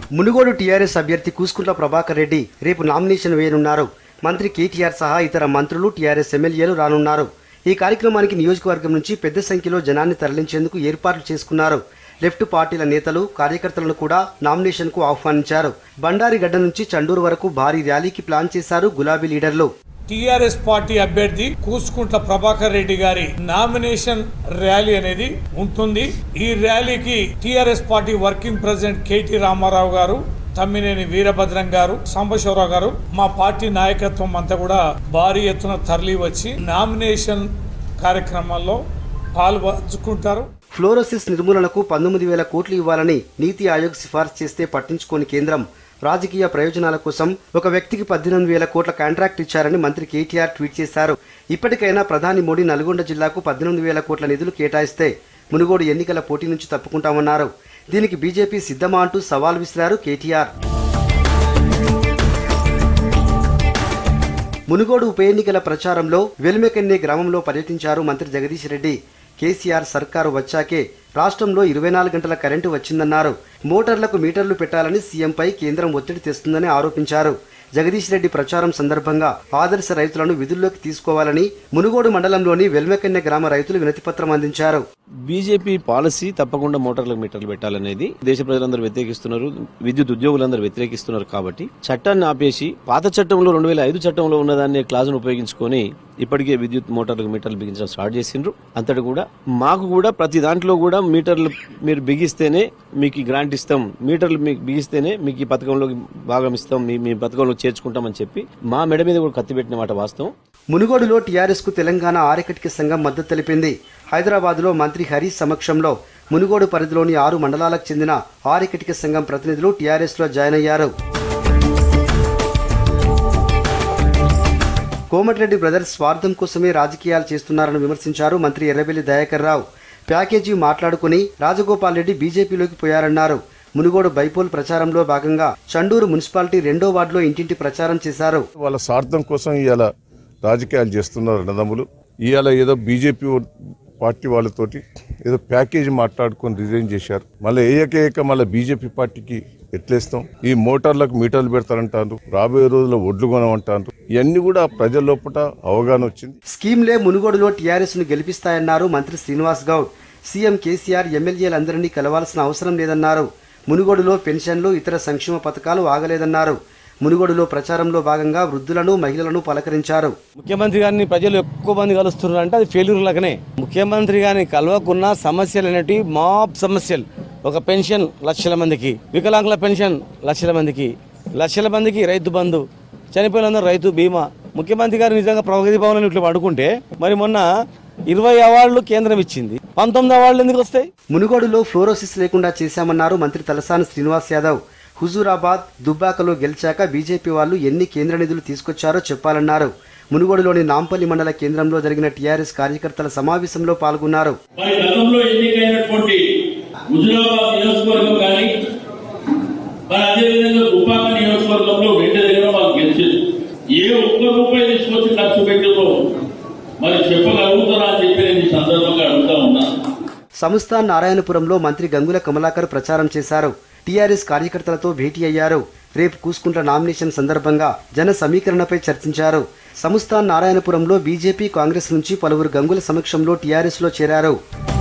Munugode TRS అభ్యర్థి కూసుకుంట్ల ప్రభాకర్ రెడ్డి రేపు nomination వేయనున్నారు మంత్రి కేటీఆర్ సహా ఇతర మంత్రులు టీఆర్ఎస్ ఎమ్మెల్యేలు రానున్నారు ఈ కార్యక్రమానికి నియోజకవర్గం నుంచి పెద్ద సంఖ్యలో జనాన్ని తరలించేందుకు ఏర్పాట్లు చేసుకున్నారు లెఫ్ట్ పార్టీల నేతలు కార్యకర్తలను కూడా నామినేషన్కు ఆహ్వానించారు బండారిగడ్డ నుంచి చండూరు వరకు భారీ ర్యాలీకి ప్లాన్ చేశారు గులాబీ లీడర్లు టిఆర్ఎస్ పార్టీ అభ్యర్థి కూసుకుంట్ల ప్రభాకర్ రెడ్డి గారి నామినేషన్ ర్యాలీ అనేది ఉంటుంది ఈ ర్యాలీకి TRS party working president KT Rama Rao గారు తమ్మినేని వీరభద్రం గారు సాంబశివరావు గారు మా పార్టీ నాయకత్వం అంతా కూడా భారీ ఎత్తున తరలి వచ్చి నామినేషన్ కార్యక్రమాల్లో పాల్పంచుకుంటారు ఫ్లోరోసిస్ నిర్మూలనకు పంతొమ్మిది వేల కోట్లు ఇవ్వాలని నీతి ఆయోగ్ సిఫార్సు చేస్తే పట్టించుకోని కేంద్రం రాజకీయ ప్రయోజనాల కోసం ఒక వ్యక్తికి పద్దెనిమిది వేల కోట్ల కాంట్రాక్ట్ ఇచ్చారని మంత్రి కేటీఆర్ ట్వీట్ చేశారు ఇప్పటికైనా ప్రధాని మోడీ నల్గొండ జిల్లాకు పద్దెనిమిది వేల కోట్ల నిధులు కేటాయిస్తే మునుగోడు ఎన్నికల పోటీ నుంచి తప్పుకుంటామన్నారు దీనికి బీజేపీ సిద్ధమా అంటూ సవాల్ విసిరారు కేటీఆర్ మునుగోడు ఉప ఎన్నికల ప్రచారంలో వెల్మెకన్నే గ్రామంలో పర్యటించారు మంత్రి జగదీష్ రెడ్డి కేసీఆర్ సర్కారు వచ్చాకే రాష్ట్రంలో ఇరవై నాలుగు గంటల కరెంటు వచ్చిందన్నారు మోటార్లకు మీటర్లు పెట్టాలని సీఎంపై కేంద్రం ఒత్తిడి తెస్తుందని ఆరోపించారు జగదీష్ రెడ్డి ప్రచారం సందర్భంగా ఆదర్శ రైతులను విధుల్లోకి తీసుకోవాలని మునుగోడు మండలంలోని వెల్మెకన్య గ్రామ రైతులు వినతిపత్రం అందించారు బీజేపీ పాలసీ తప్పకుండా మోటార్లకు మీటర్లు పెట్టాలనేది దేశ ప్రజలందరూ వ్యతిరేకిస్తున్నారు విద్యుత్ ఉద్యోగులందరూ వ్యతిరేకిస్తున్నారు కాబట్టి చట్టాన్ని ఆపేసి పాత చట్టంలో రెండు వేల ఐదు చట్టంలో ఉన్నదాన్ని క్లాజును ఉపయోగించుకొని ఇప్పటికే విద్యుత్ మోటార్లకు మీటర్లు బిగించడం స్టార్ట్ చేసిండ్రు అంతటి కూడా మాకు కూడా ప్రతి దాంట్లో కూడా మీటర్లు మీరు బిగిస్తేనే మీకు ఈ గ్రాంట్ ఇస్తాం మీటర్లు మీకు బిగిస్తేనే మీకు ఈ పథకంలో భాగం ఇస్తాం మీ మీ పథకంలో చేర్చుకుంటామని చెప్పి మా మెడ మీద కూడా కత్తి పెట్టిన మాట వాస్తవం మునుగోడులో టీఆర్ఎస్ కు తెలంగాణ ఆరికటిక సంఘం మద్దతు తెలిపింది హైదరాబాద్లో మంత్రి హరీష్ సమక్షంలో మునుగోడు పరిధిలోని ఆరు మండలాలకు చెందిన ఆరికటిక సంఘం ప్రతినిధులు టీఆర్ఎస్ లో జాయిన్ అయ్యారు కోమటిరెడ్డి బ్రదర్స్ స్వార్థం కోసమే రాజకీయాలు చేస్తున్నారని విమర్శించారు మంత్రి ఎర్రబెల్లి దయాకర్ రావు ప్యాకేజీ మాట్లాడుకుని రాజగోపాల్ రెడ్డి బీజేపీలోకి పోయారన్నారు మునుగోడు బైపోల్ ప్రచారంలో భాగంగా చండూరు మున్సిపాలిటీ రెండో వార్డులో ఇంటింటి ప్రచారం చేశారు వాళ్ళ స్వార్థం కోసం ఇవాళ రాజకీయాలు చేస్తున్నారు అన్నదమ్ములు ఇవాళ ఏదో బీజేపీ పార్టీ వాళ్ళతోటి ఏదో ప్యాకేజీ మాట్లాడుకొని రిజైన్ చేశారు మళ్ళీ ఏకైక మళ్ళీ బీజేపీ పార్టీకి ఎట్లేస్తాం ఈ మోటార్లకు మీటర్లు పెడతారంటారు రాబోయే రోజుల్లో ఒడ్లు కొనమంటారు ఇవన్నీ కూడా ప్రజల లోపల అవగాహన వచ్చింది స్కీమ్లే మునుగోడులో టీఆర్ఎస్ ను గెలిపిస్తాయన్నారు మంత్రి శ్రీనివాస్ గౌడ్ సీఎం కేసీఆర్ ఎమ్మెల్యేలందరినీ కలవాల్సిన అవసరం లేదన్నారు మునుగోడులో పెన్షన్లు ఇతర సంక్షేమ పథకాలు ఆగలేదన్నారు మునుగోడులో ప్రచారంలో భాగంగా వృద్ధులను మహిళలను పలకరించారు ముఖ్యమంత్రి గారిని ప్రజలు ఎక్కువ మంది కలుస్తున్నారు అంటే అది ఫెయిల్యూర్ లాగానే ముఖ్యమంత్రి గారిని కలవకున్న సమస్యలు అనేటివి మాప్ సమస్యలు ఒక పెన్షన్ లక్షల మందికి వికలాంగుల పెన్షన్ లక్షల మందికి లక్షల మందికి రైతు బంధు చనిపోయినందరూ రైతు బీమా ముఖ్యమంత్రి గారు నిజంగా ప్రగతి భవన్ ఇట్లా అడుగుంటే మరి మొన్న ఇరవై అవార్డులు కేంద్రం ఇచ్చింది పంతొమ్మిది అవార్డులు ఎందుకు వస్తాయి మునుగోడులో ఫ్లోరోసిస్ లేకుండా చేశామన్నారు మంత్రి తలసాని శ్రీనివాస్ యాదవ్ హుజూరాబాద్ దుబ్బాకలో గెలిచాక బీజేపీ వాళ్ళు ఎన్ని కేంద్ర నిధులు తీసుకొచ్చారో చెప్పాలన్నారు మునుగోడులోని నాంపల్లి మండల కేంద్రంలో జరిగిన టీఆర్ఎస్ కార్యకర్తల సమావేశంలో పాల్గొన్నారు మరి గతంలో ఎన్నికైనటువంటి హుజురాబాద్ నియోజకవర్గం కానీ మరి అదేవిధంగా దుబ్బాక నియోజకవర్గంలో రెండు దగ్గర మాకు గెలిచింది ఏ ఒక్క రూపాయి తీసుకొచ్చి ఖర్చు పెట్టదో మరి చెప్పగలుగుతారా అని చెప్పి నేను ఈ సందర్భంగా అడుగుతా ఉన్నాను సంస్థ నారాయణపురంలో మంత్రి గంగుల కమలాకర్ ప్రచారం చేశారు టీఆర్ఎస్ కార్యకర్తలతో భేటీ అయ్యారు రేపు కూసుకుంట్ల నామినేషన్ సందర్భంగా జన సమీకరణపై చర్చించారు సంస్థ నారాయణపురంలో బీజేపీ కాంగ్రెస్ నుంచి పలువురు గంగుల సమక్షంలో టీఆర్ఎస్ లో చేరారు